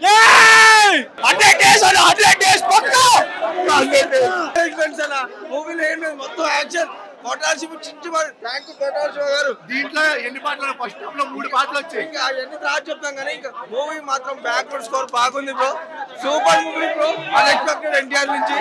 Hundred days అన్న hundred days పక్కా మూవీలో ఏం లేదు మొత్తం యాక్షన్ కొట్టాల్సి చిట్టి థ్యాంక్ యూ కొట్టాల్సి గారు దీంట్లో ఎన్ని పాటలు ఫస్ట్ హాఫ్ లో మూడు పాటలు వచ్చాయి ఇంకా అవన్నీ తర్వాత చెప్తాం కానీ ఇంకా మూవీ మాత్రం బ్యాక్వర్డ్ స్కోర్ బాగుంది bro super movie bro unexpected NTR నుంచి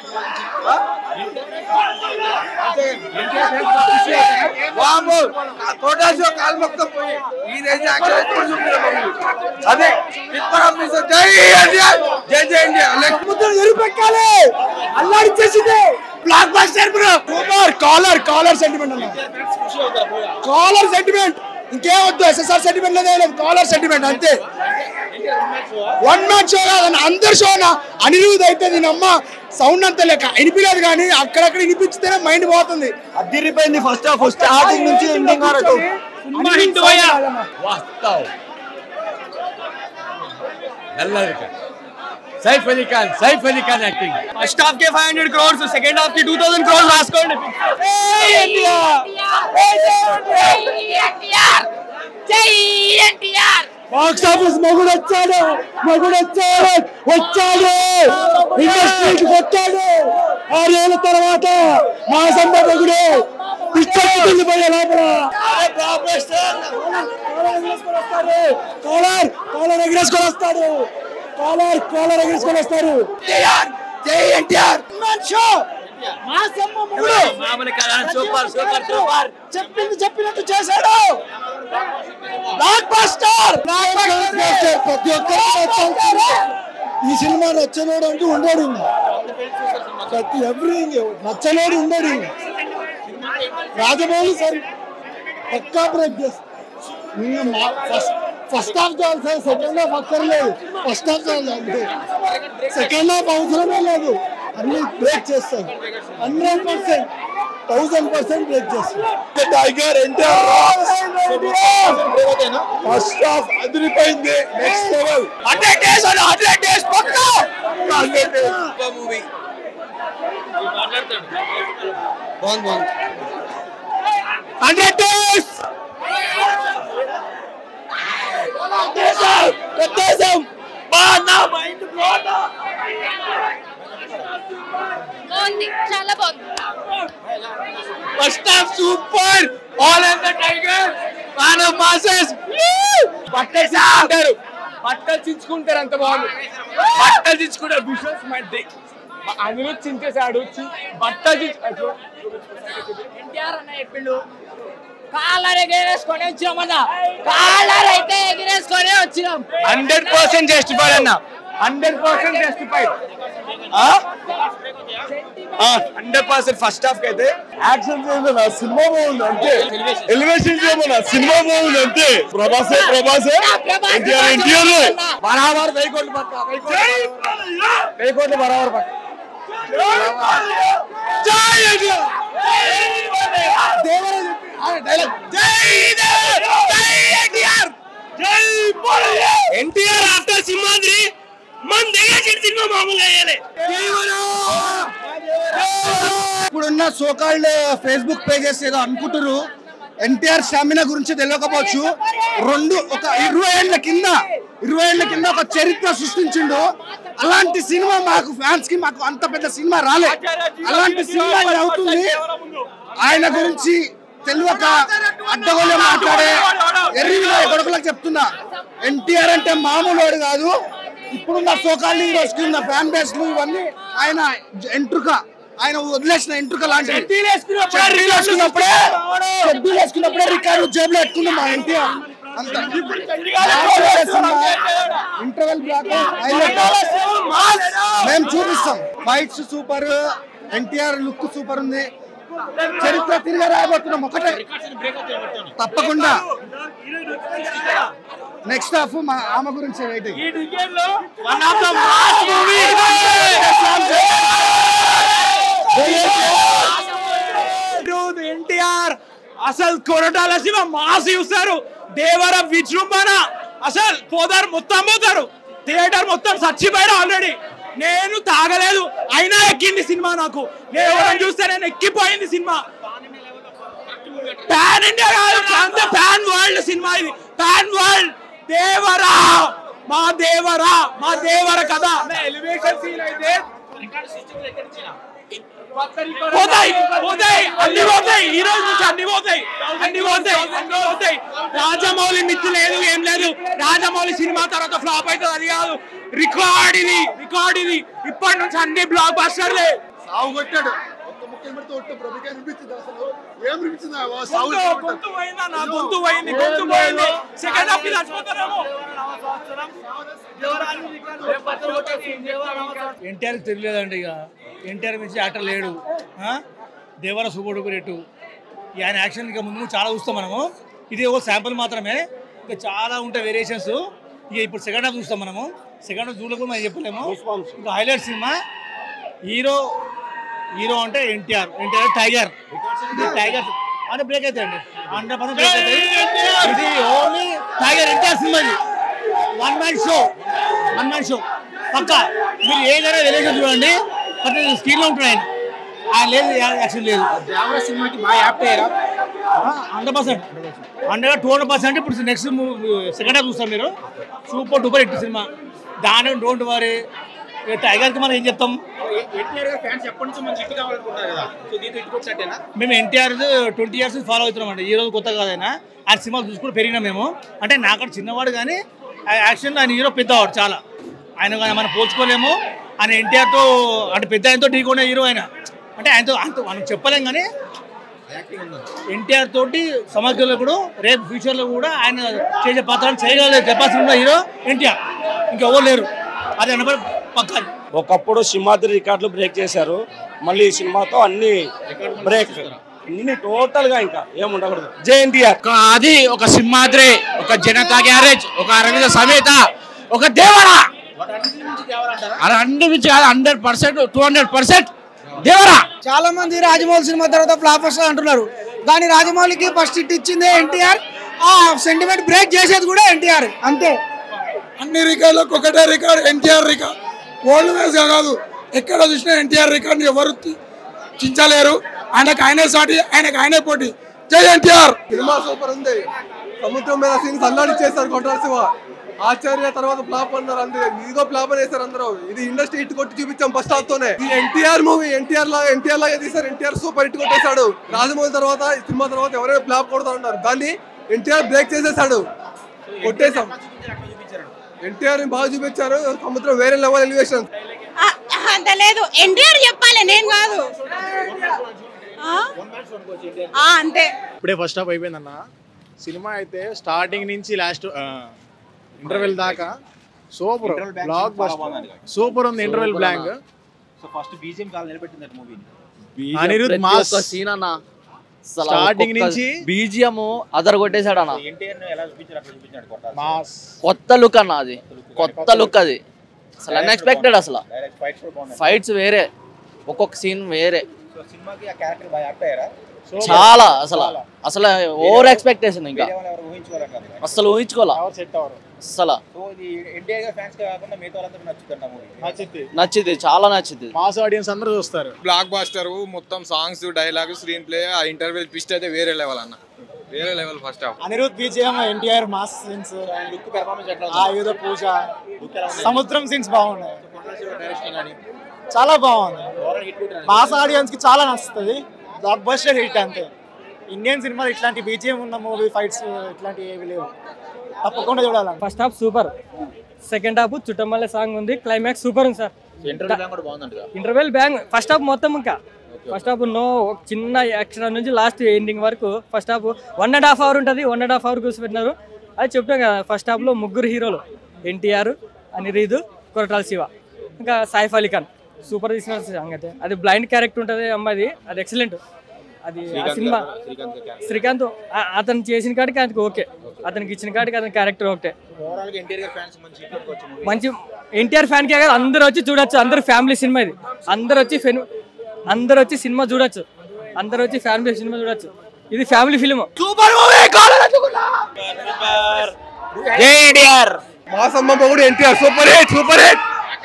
వాము కోటాసు కాలు మొత్తం పోయి ఈ రేంజ్ యాక్షన్ ఎప్పుడు చూపిన మూవీ అదే విత్పరం జై ఎన్టీఆర్ జై జై ఇండియా ఎరుపెక్కాలి అల్లాడిచ్చేసింది blockbuster bro super collar collar sentiment అన్న కాలర్ సెంటిమెంట్ ఇంకేం వద్దు ఎస్ఎస్ఆర్ సెంటిమెంట్ లేదే లేదు కాలర్ సెంటిమెంట్ అంతే వన్ మ్యాచ్ షో కాదన్న అందరు షో అన్న అనిరుద్ అయితే దీని అమ్మ సౌండ్ అంత లెక్క వినిపించలేదు కానీ అక్కడక్కడ వినిపించితేనే మైండ్ పోతుంది అదిరిపోయింది ఫస్ట్ హాఫ్ స్టార్టింగ్ నుంచి ఎండింగ్ వరకు వాస్తవ్ నల్లరిక Saif Ali Khan Saif Ali Khan acting first half కే five hundred crores second half కి టూ థౌసండ్ క్రోర్స్ రాసుకోండి బాక్స్ ఆఫీస్ మొగుడు వచ్చాడు మొగుడు వచ్చాడు వచ్చాడు ఇండస్ట్రీకి వచ్చాడు ఆరేళ్ల తర్వాత మా సంబంధకుడు పిచ్చెక్కుతుంది పోయే లోపల కాలర్ కాలర్ ఎగిరేసుకొని వస్తాడు కాలర్ కాలర్ ఎగిరేసుకొని వస్తారు జై ఎన్టీఆర్ షో మా సమ్మ మొగుడు సూపర్ సూపర్ సూపర్ చెప్పింది చెప్పినట్టు చేశాడు బ్లాక్ బస్టర్ ప్రతి ఒక్కరికి ఈ సినిమా నచ్చనోడు అంటూ ఉండడు ఇంకా. ప్రతి ఎవ్రీ నచ్చనోడు ఉండడు ఇంకా. రాజమౌళి సార్ పక్కా బ్రేక్ చేస్తా ఫస్ట్ ఫస్ట్ హాఫ్ చాలు సార్ సెకండ్ హాఫ్ అక్కర్లేదు ఫస్ట్ హాఫ్ చాలు అంతే సెకండ్ హాఫ్ అవసరమే లేదు అన్ని బ్రేక్ చేస్తాయి hundred percent thousand percent break చేస్తాయి టైగర్ ఫస్ట్ హాఫ్ అదిరిపోయింది నెక్స్ట్ లెవెల్ హండ్రెడ్ డేస్ అన్న హండ్రెడ్ డేస్ పక్కా మూవీ బాగుంది బాగుంది హండ్రెడ్ డేస్ కొట్టేసాం బాగా మైండ్ బాగుంది చాలా బాగుంది first half super all and the tiger man of masses పట్టేసారు బట్టలు చించుకుంటారు అంత బాగుంది బట్టలు చించుకుంటారు విశ్వాస్ మధ్య అనిరుద్ చించేశాడు చి- బట్టలు చించు ఎన్టీఆర్ అన్న చెప్పిండు కాలర్ ఎగిరేసుకొని వచ్చినామన్న కాలర్ అయితే ఎగిరేసుకొని వచ్చినాం హండ్రెడ్ పర్సెంట్ జస్టిఫైడ్ అన్న hundred percent justified hundred percent first half అయితే యాక్షన్ చేయమన్నా సినిమా బాగుంది అంతే ఎలివేషన్ చేయమన్నా సినిమా బాగుంది అంతే ప్రభాసే ప్రభాసే ఎన్టీఆర్ ఎన్టీఆర్ బరాబర్ వెయ్యి కోట్లు పక్క వెయ్యి కోట్లు వెయ్యి కోట్లు బరాబర్ పక్క జై ఎన్టీఆర్ దేవరా చెప్పి ఆ డైలాగ్ జై దేవ్ జై ఎన్టీఆర్ జై ఎన్టీఆర్ ఆఫ్టర్ సింహాద్రి మన దగ్గర సినిమా మామూలుగా అయ్యాలి ఇప్పుడున్న సోకాల్డ్ ఫేస్బుక్ పేజెస్ ఏదో అనుకుంటారు ఎన్టీఆర్ స్టామినా గురించి తెలియకపోవచ్చు రెండు ఒక ఇరవై ఏళ్ల కింద ఇరవై ఏళ్ల కింద ఒక చరిత్ర సృష్టించిండు అలాంటి సినిమా మాకు ఫ్యాన్స్ కి మాకు అంత పెద్ద సినిమా రాలే అలాంటి సినిమా ఇది అవుతుంది ఆయన గురించి తెలియక అడ్డగోలు మాట్లాడే ఎర్రిగా కొడుకులకు చెప్తున్నా ఎన్టీఆర్ అంటే మామూలు వాడు కాదు ఇప్పుడున్న సోకాల్ హీరోస్ కి ఉన్న ఫ్యాన్ బేస్ ఇవన్నీ ఆయన ఎంట్రుక ఆయన వదిలేసిన ఎంట్రుక లాంటి చెడ్డీలు వేసుకున్నప్పుడే చెడ్డీలు వేసుకున్నప్పుడే రికార్డు జేబులో పెట్టుకున్నాం మా ఎన్టీఆర్ అంత ఇంటర్వెల్ బ్లాక్ మేము చూపిస్తాం fights super NTR look super ఉంది చరిత్ర తిరిగి రాయబోతున్నాం ఒకటే తప్పకుండా నెక్స్ట్ హాఫ్ మా ఆమె గురించి వెయిటింగ్ ఎన్టీఆర్ అసలు కొరటాల శివ మాస్ చూస్తారు దేవర విజృంభణ అసలు పోతారు మొత్తం పోతారు థియేటర్ మొత్తం చచ్చిపోయాడు ఆల్రెడీ నేను తాగలేదు అయినా ఎక్కింది సినిమా నాకు నేను ఎవరైనా చూస్తే నేను ఎక్కిపోయింది సినిమా పాన్ ఇండియా కాదు అంత పాన్ వరల్డ్ సినిమా ఇది పాన్ వరల్డ్ దేవరా మా దేవరా మా దేవర కథ ఎలివేషన్ సీన్ అయితే పోతాయి పోతాయి అన్ని పోతాయి ఈ రోజు నుంచి అన్ని పోతాయి అన్ని పోతాయి అన్ని పోతాయి రాజమౌళి మిత్తి లేదు ఏం లేదు రాజమౌళి సినిమా తర్వాత ఫ్లాప్ అవుతుంది అది కాదు రికార్డ్ ఇది రికార్డ్ ఇది ఇప్పటి నుంచి అన్ని బ్లాక్ బస్టర్లే సాగు కొట్టాడు ఒక్క ముఖ్యమంత్రి ఒట్టు ప్రభుత్వం అనిపించింది అసలు ఏం అనిపించింది ఆ సాగు గొంతు గొంతు పోయిందా నా గొంతు పోయింది గొంతు పోయింది సెకండ్ హాఫ్ కి చచ్చిపోతారేమో ఎన్టీఆర్ తెలియలేదండి ఇక ఎన్టీఆర్ మించి యాక్టర్ లేడు ఆ? దేవర సూపర్ డూపర్ ఎట్టు ఈ ఆయన యాక్షన్ ఇక ముందు ముందు చాలా చూస్తాం మనము ఇది ఓ శాంపుల్ మాత్రమే ఇంకా చాలా ఉంటాయి వేరియేషన్స్ ఇక ఇప్పుడు సెకండ్ హాఫ్ చూస్తాం మనము సెకండ్ హాఫ్ చూడకుండా మనం చెప్పలేము ఇంకా హైలైట్ సినిమా హీరో హీరో అంటే ఎన్టీఆర్ ఎన్టీఆర్ టైగర్ ఇది టైగర్ అంటే బ్రేక్ అవుతాయండి హండ్రెడ్ పర్సెంట్ బ్రేక్ అవుతాయి ఇది ఓన్లీ టైగర్ ఎన్టీఆర్ సినిమా ఇది one man show one man show పక్కా మీరు ఏదైనా రిలేషన్ చూడండి ప్రతి స్క్రీన్ లో ఉంటాడు ఆయన ఆయన లేదు యాక్షన్ లేదు సినిమాకి బాగా యాప్ట్ అయ్యారా hundred percent hundred two hundred percent ఇప్పుడు నెక్స్ట్ సెకండ్ హాఫ్ చూస్తాం మీరు సూపర్ డూపర్ హిట్ సినిమా దాని డోంట్ వరీ టైగర్కి మనం ఏం చెప్తాం ఎన్టీఆర్ గారు ఫ్యాన్స్ ఎప్పటి నుంచి మంచి హిట్ కావాలనుకుంటున్నారు కదా సో దీంతో హిట్ వచ్చేటేనా మేము ఎన్టీఆర్ ట్వంటీ ఇయర్స్ ఫాలో అవుతున్నాం అండి ఈ రోజు కొత్త కాదైనా ఆయన సినిమా చూసుకుంటూ పెరిగినాం మేము అంటే నాకంటే చిన్నవాడు కానీ ఆ యాక్షన్ ఆయన హీరో పెద్దవాడు చాలా ఆయన కానీ మనం పోల్చుకోలేము ఆయన ఎన్టీఆర్తో అంటే పెద్ద ఆయనతో ఢీకొనే హీరో ఆయన అంటే ఆయనతో ఆయనతో మనం చెప్పలేం కానీ ఎన్టీఆర్ తోటి సమగ్రలో కూడా రేపు ఫ్యూచర్లో కూడా ఆయన చేసే పాత్రను చేయగల కెపాసిటీ ఉన్న హీరో ఎన్టీఆర్ ఇంకెవరు లేరు అది అనబడి పక్కా ఒకప్పుడు సింహాద్రి రికార్డులు బ్రేక్ చేశారు మళ్ళీ ఈ సినిమాతో అన్ని బ్రేక్ అన్ని టోటల్ గా ఇంకా ఏం ఉండకూడదు జై ఎన్టీఆర్ ఒక అది ఒక సింహాద్రి ఒక జనతా గ్యారేజ్ ఒక అరవింద సమేత ఒక దేవరా అలా అన్ని నుంచి కాదు hundred percent two hundred percent Devara చాలా మంది రాజమౌళి సినిమా తర్వాత ఫ్లాప్ వస్తుంది అంటున్నారు కానీ రాజమౌళికి ఫస్ట్ హిట్ ఇచ్చిందే ఎన్టీఆర్ ఆ సెంటిమెంట్ బ్రేక్ చేసేది కూడా ఎన్టీఆర్ అంతే అన్ని రికార్డులకు ఒకటే record NTR record old match కాదు ఎక్కడ చూసినా ఎన్టీఆర్ రికార్డ్ ఎవరు తి- చించలేరు ఆయనకు ఆయనే సాటి ఆయనకు ఆయనే పోటీ జై ఎన్టీఆర్ సినిమా సూపర్ ఉంది సముద్రం మీద సీన్స్ అల్లాడి చేశారు కొట్టాల శివ ఆచార్య తర్వాత ఫ్లాప్ అన్నారు అందరూ ఇదిగో ఫ్లాప్ అని వేశారు అందరూ ఇది ఇండస్ట్రీ హిట్ కొట్టి చూపించాం ఫస్ట్ హాఫ్ తోనే ఇది ఎన్టీఆర్ మూవీ ఎన్టీఆర్ లాగా ఎన్టీఆర్ లాగా తీశారు ఎన్టీఆర్ సూపర్ హిట్ కొట్టేశాడు రాజమౌళి తర్వాత ఈ సినిమా తర్వాత ఎవరైనా ఫ్లాప్ కొడతారన్నారు దాన్ని ఎన్టీఆర్ బ్రేక్ చేసేసాడు కొట్టేశాం ఎన్టీఆర్ బాగా చూపించారు సముద్రం వేరే లెవెల్ ఎలివేషన్ అంత లేదు ఎన్టీఆర్ చెప్పాలి నేను కాదు ఆ? ఆ, అంతే ఇప్పుడే ఫస్ట్ హాఫ్ అయిపోయిందన్న సినిమా అయితే స్టార్టింగ్ నుంచి లాస్ట్ ఇంటర్వెల్ దాకా సూపర్ బ్లాక్ సూపర్ ఉంది interval blank Anirudh mass scene అన్న Starting నుంచి బీజిఎం అదర్ కొట్టేశాడు అన్న మాస్ కొత్త లుక్ అన్న అది కొత్త లుక్ అది అసలు అన్ఎక్స్పెక్టెడ్ అసలు ఫైట్స్ వేరే ఒక్కొక్క సీన్ వేరే చాలా అసలు అసలు ఓవర్ ఎక్స్పెక్టేషన్ ఇంకా అసలు ఊహించుకోవాలా సెట్ అవరు అసలు నచ్చింది నచ్చింది చాలా నచ్చింది మాస్ ఆడియన్స్ అందరూ చూస్తారు బ్లాక్ బాస్టర్ మొత్తం సాంగ్స్ డైలాగ్ స్క్రీన్ ప్లే ఆ ఇంటర్వెల్ ట్విస్ట్ అయితే వేరే లెవెల్ అన్న వేరే level first half Anirudh BGM NTR mass scenes Ayudha Puja సముద్రం సీన్స్ బాగున్నాయి చాలా బాగుంది మాస్ ఆడియన్స్ కి చాలా నచ్చుతుంది బ్లాక్ బస్టర్ హిట్ అంతే ఇండియన్ సినిమాలు ఇట్లాంటి బీజిఎం ఉన్న మూవీ ఫైట్స్ ఇట్లాంటివి ఏవి లేవు తప్పకుండా చూడాలి first half super second half Chuttamalle song ఉంది క్లైమాక్స్ సూపర్ ఉంది sir interval bang first half మొత్తం ఇంకా ఫస్ట్ హాఫ్ నో చిన్న యాక్షన్ నుంచి లాస్ట్ ఎండింగ్ వరకు first half one and half hour ఉంటుంది వన్ అండ్ హాఫ్ అవర్ కూర్చోబెట్టినారు అది చెప్తాం కదా ఫస్ట్ హాఫ్లో ముగ్గురు హీరోలు ఎన్టీఆర్ అనిరీద్ కొరటాల శివ ఇంకా సాయిఫ్ అలీ ఖాన్ సూపర్ తీసిన సాంగ్ అయితే అది బ్లైండ్ క్యారెక్టర్ ఉంటుంది అమ్మాయిది అది ఎక్సలెంట్ అది ఆ సినిమా శ్రీకాంత్ ఆ- అతను చేసిన కాడికి అతనికి ఓకే అతనికి ఇచ్చిన కాడికి అతని క్యారెక్టర్ ఓకే మంచి ఎన్టీఆర్ ఫ్యాన్ కే కాదు అందరూ వచ్చి చూడొచ్చు అందరూ ఫ్యామిలీ సినిమా ఇది అందరూ వచ్చి ఫెన్ అందరూ వచ్చి సినిమా చూడొచ్చు అందరూ వచ్చి ఫ్యామిలీ సినిమా చూడొచ్చు ఇది ఫ్యామిలీ ఫిల్మ్ సూపర్ మూవీ జై ఎన్టీఆర్ మా సమ్మ కూడా NTR super hit super hit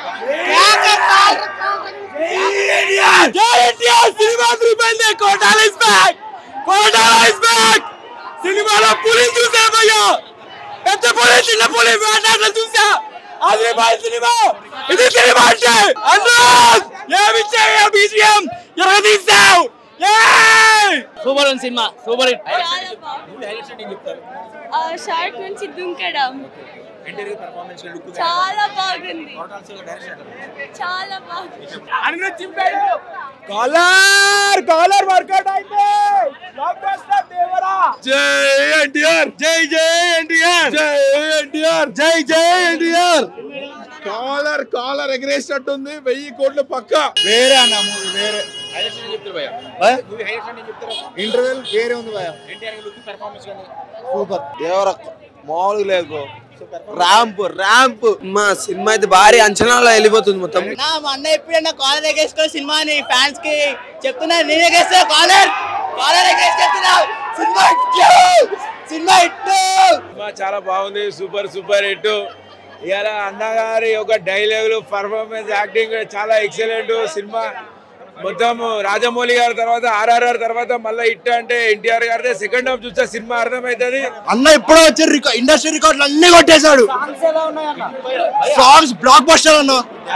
జై ఎన్టీఆర్ సినిమా త్రిపండి Koratala is back Koratala is back సినిమాలో పులి చూసా భయ్యా పెద్ద పులి చిన్న పులి వేటాడలు చూసా ఆదిలాబాద్ సినిమా ఇది సినిమా అంటే అనురాగ్ ఏమి చేయ బీజిఎం ఎరగదీసావు సూపర్ ఉంది సినిమా సూపర్ హిట్ షార్ట్ నుంచి దుంకడం చాలా బాగుంది చాలా బాగుంది కాలర్ కాలర్ వర్కౌట్ అయితే బ్లాక్ బస్టర్ దేవరా జై ఎన్టీఆర్ జై జై ఎన్టీఆర్ జై ఎన్టీఆర్ జై జై ఎన్టీఆర్ కాలర్ కాలర్ ఎగరేసినట్టుంది వెయ్యి కోట్ల పక్క వేరే అన్న మూవీ వేరే ఇంటర్వెల్ వేరే ఉంది భయ సూపర్ దేవర మామూలుగా లేదు ర్యాంప్ ర్యాంప్ మా సినిమా అయితే భారీ అంచనాలో వెళ్ళిపోతుంది మొత్తం నా మా అన్న ఎప్పుడైనా కాలర్ ఎగేసుకో సినిమాని ఫ్యాన్స్ కి చెప్తున్నా నేను ఎగేస్తా కాలర్ కాలర్ ఎగేసుకెళ్తున్నావు సినిమా హిట్ సినిమా హిట్ సినిమా చాలా బాగుంది సూపర్ సూపర్ హిట్ ఇవాళ అన్నగారి ఒక డైలాగులు పర్ఫార్మెన్స్ యాక్టింగ్ చాలా ఎక్సలెంట్ సినిమా మొత్తం రాజమౌళి గారి తర్వాత ఆర్ఆర్ఆర్ తర్వాత మళ్ళీ హిట్ అంటే ఎన్టీఆర్ గారిదే సెకండ్ హాఫ్ చూస్తే సినిమా అర్థమవుతుంది అన్న ఇప్పుడే వచ్చే ఇండస్ట్రీ రికార్డులు అన్ని కొట్టేశాడు సాంగ్స్ బ్లాక్ బస్టర్ అన్న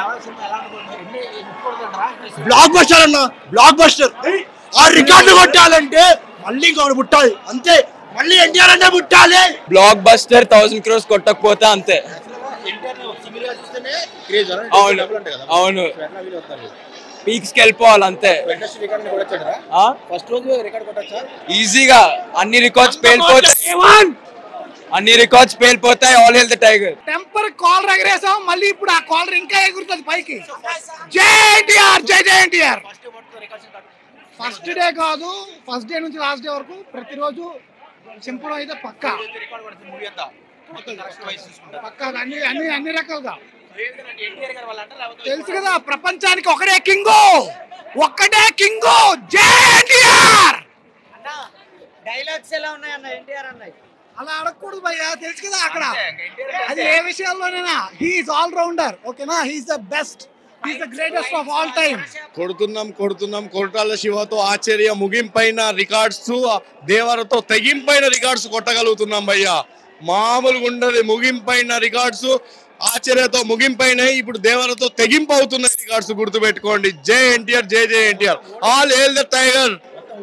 బ్లాక్ బస్టర్ అన్న బ్లాక్ బస్టర్ ఆ రికార్డు కొట్టాలంటే మళ్ళీ ఇంకొకటి పుట్టాలి అంతే మళ్ళీ ఎన్టీఆర్ అంటే పుట్టాలి బ్లాక్ బస్టర్ థౌసండ్ క్రోర్స్ కొట్టకపోతే అంతే అవును అవును పీక్స్ కి వెళ్ళిపోవాలి అంతే ఫస్ట్ రోజు రికార్డ్ కొట్టచ్చా ఈజీగా అన్ని రికార్డ్స్ పేలిపోతాయి అన్ని రికార్డ్స్ పేలిపోతాయి all health tiger temper collar ఎగరేసాం మళ్ళీ ఇప్పుడు ఆ కాలర్ ఇంకా ఎగురుతుంది పైకి జై ఎన్టీఆర్ జై జై ఎన్టీఆర్ ఫస్ట్ డే కాదు ఫస్ట్ డే నుంచి లాస్ట్ డే వరకు ప్రతిరోజు చింపడం అయితే పక్కా పక్కా అన్ని అన్ని అన్ని రకాలుగా తెలుసు కదా ప్రపంచానికి ఒకడే కింగు ఒక్కడే కింగు జై ఎన్టీఆర్ డైలాగ్స్ ఎలా ఉన్నాయన్న ఎన్టీఆర్ అన్నయ్య అలా అడగకూడదు భయ్యా తెలుసు కదా అక్కడ అది ఏ విషయాల్లోనైనా హీఈస్ ఆల్ రౌండర్ ఓకేనా he's the best he's the greatest of all time కొడుతున్నాం కొడుతున్నాం కొరటాల శివతో ఆశ్చర్య ముగింపైన రికార్డ్స్ దేవరతో తెగింపైన రికార్డ్స్ కొట్టగలుగుతున్నాం భయ్యా మామూలుగా ఉండదు ముగింపైన రికార్డ్స్ ఆశ్చర్యతో ముగింపైన ఇప్పుడు దేవరతో తెగింపు అవుతున్నాయి రికార్డ్స్ గుర్తుపెట్టుకోండి జై ఎన్టీఆర్ జై జై NTR all hail the tiger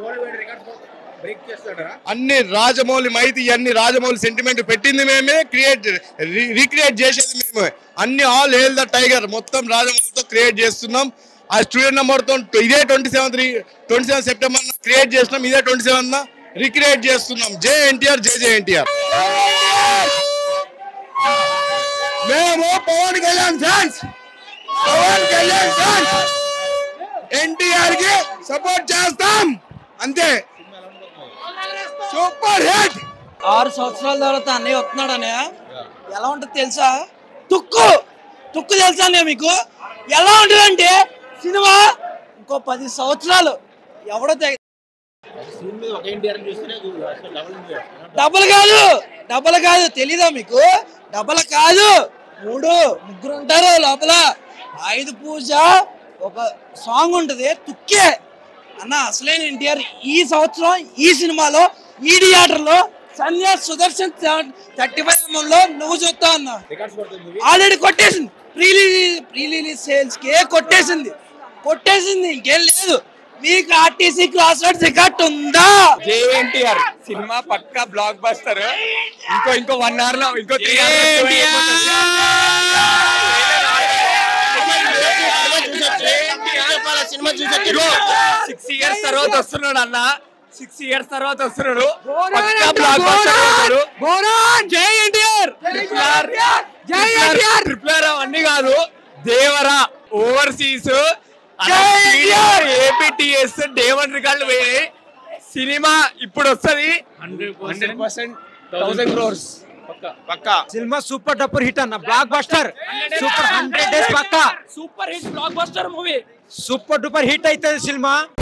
అన్ని రాజమౌళి మైతి అన్ని రాజమౌళి సెంటిమెంట్ పెట్టింది మేమే క్రియేట్ రీక్రియేట్ చేసేది మేమే అన్ని ఆల్ హేల్ ద టైగర్ మొత్తం రాజమౌళితో క్రియేట్ చేస్తున్నాం ఆ స్టూడెంట్ నెంబర్ తో ఇదే twenty seventh twenty seven September create చేసినాం ఇదే ట్వంటీ సెవెన్ రిక్రియేట్ చేస్తున్నాం జై ఎన్టీఆర్ జై జై ఎన్టీఆర్ మేము పవన్ కళ్యాణ్ ఫ్యాన్స్ పవన్ కళ్యాణ్ ఫ్యాన్స్ ఎన్టీఆర్ కి సపోర్ట్ చేస్తాం అంతే సూపర్ హిట్ ఆరు సంవత్సరాల తర్వాత అన్నయ్య వస్తున్నాడు అన్నయ్య ఎలా ఉంటుంది తెలుసా తుక్కు తుక్కు తెలుసా అన్నయ్య మీకు ఎలా ఉంటుందంటే సినిమా ఇంకో పది సంవత్సరాలు ఎవడో తెగ డబల్ కాదు డబల్ కాదు తెలీదా మీకు డబల్ కాదు మూడు ముగ్గురు ఉంటారు లోపల ఐదు పూజ ఒక సాంగ్ ఉంటుంది తుక్కే అన్న అసలైన ఎన్టీఆర్ ఈ సంవత్సరం ఈ సినిమాలో ఈ థియేటర్లో సంధ్యా సుదర్శన్ థర్టీ ఫైవ్ లో నువ్వు చూస్తా అన్నా ఆల్రెడీ కొట్టేసింది pre release pre release sales కే కొట్టేసింది కొట్టేసింది ఇంకేం లేదు మీకు ఆర్టీసీ క్రాస్ రోడ్ రికార్డ్ ఉందా జేఎన్టీఆర్ సినిమా పక్కా బ్లాక్ బస్టర్ ఇంకో ఇంకో వన్ అవర్ లో ఇంకో త్రీ సిక్స్ ఇయర్స్ తర్వాత వస్తున్నాడు అన్న సిక్స్ ఇయర్స్ తర్వాత వస్తున్నాడు పక్కా బ్లాక్ బస్టర్ జై ఎన్టీఆర్ జై ఎన్టీఆర్ ట్రిపులర్ అవన్నీ కాదు Devara overseas APTS day one రికార్డులు పోయినాయి సినిమా ఇప్పుడు వస్తుంది హండ్రెడ్ పర్సెంట్ థౌసండ్ క్రోర్స్ పక్కా సినిమా సూపర్ డబ్బర్ హిట్ అన్న blockbuster super hundred days పక్కా super hit blockbuster movie super duper hit అవుతుంది సినిమా